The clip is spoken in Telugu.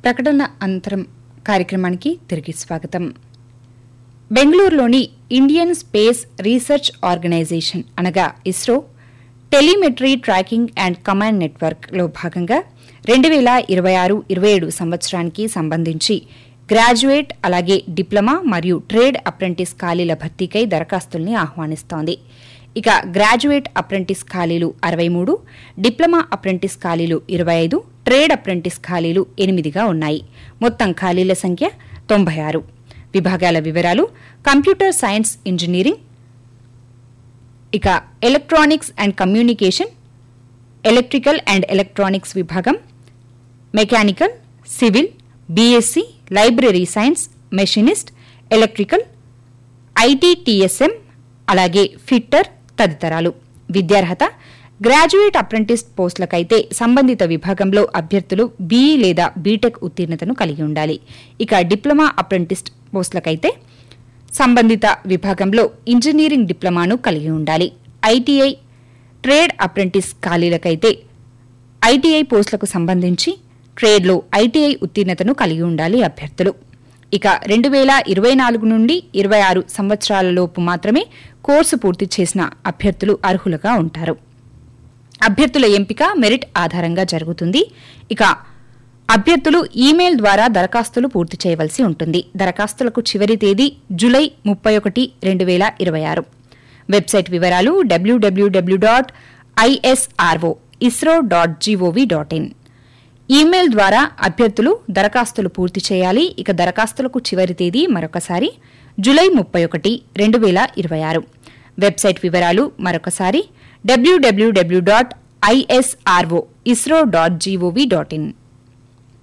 ప్రకటన అంతరం కార్యక్రమానికి తిరిగి స్వాగతం బెంగళూరులోని ఇండియన్ స్పేస్ రీసెర్చ్ ఆర్గనైజేషన్ అనగా ISRO telemetry tracking and command నెట్వర్క్లో భాగంగా రెండు వేల ఇరవై ఆరు ఇరవై ఏడు సంవత్సరానికి సంబంధించి గ్రాడ్యుయేట్ అలాగే డిప్లొమా మరియు ట్రేడ్ అప్రెంటిస్ ఖాళీల భర్తీకై దరఖాస్తుల్ని ఆహ్వానిస్తోంది ఇక గ్రాడ్యుయేట్ అప్రెంటిస్ ఖాళీలు అరవై మూడు డిప్లొమా అప్రెంటిస్ ఖాళీలు ఇరవై ఐదు ట్రేడ్ అప్రెంటిస్ ఖాళీలు ఎనిమిదిగా ఉన్నాయి మొత్తం ఖాళీల సంఖ్య తొంభై ఆరు విభాగాల వివరాలు కంప్యూటర్ సైన్స్ ఇంజనీరింగ్ ఇక electronics and communication electrical and electronics విభాగం mechanical civil BSc library science machinist electrical ITTSM అలాగే ఫిట్టర్ తదితరాలు విద్యార్హత గ్రాడ్యుయేట్ అప్రెంటిస్ పోస్టులకైతే సంబంధిత విభాగంలో అభ్యర్థులు బీఈ లేదా బీటెక్ ఉత్తీర్ణతను కలిగి ఉండాలి ఇక డిప్లొమా అప్రెంటిస్ పోస్టులకైతే సంబంధిత విభాగంలో ఇంజనీరింగ్ డిప్లొమాను కలిగి ఉండాలి ఐటీఐ ట్రేడ్ అప్రెంటిస్ ఖాళీలకైతే ఐటీఐ పోస్టులకు సంబంధించి ట్రేడ్లో ఐటీఐ ఉత్తీర్ణతను కలిగి ఉండాలి అభ్యర్థులు ఇక రెండు వేల ఇరవై నాలుగు నుండి ఇరవై ఆరు సంవత్సరాలలోపు మాత్రమే కోర్సు పూర్తి చేసిన అభ్యర్థులు అర్హులుగా ఉంటారు అభ్యర్థుల ఎంపిక మెరిట్ ఆధారంగా జరుగుతుంది ఇక అభ్యర్థులు ఈమెయిల్ ద్వారా దరఖాస్తులు పూర్తి చేయవలసి ఉంటుంది దరఖాస్తులకు చివరి తేదీ జులై ముప్పై ఒకటి రెండు వేల ఇరవై ఆరు వెబ్సైట్ వివరాలు W W W dot ISRO ISRO dot GOV dot in email ద్వారా అభ్యర్థులు దరఖాస్తులు పూర్తి చేయాలి ఇక దరఖాస్తులకు చివరి తేదీ మరొకసారి జులై ముప్పై ఒకటి రెండు వేల ఇరవై ఆరు వెబ్సైట్ వివరాలు మరొకసారి W W W dot ISRO ISRO dot GOV dot in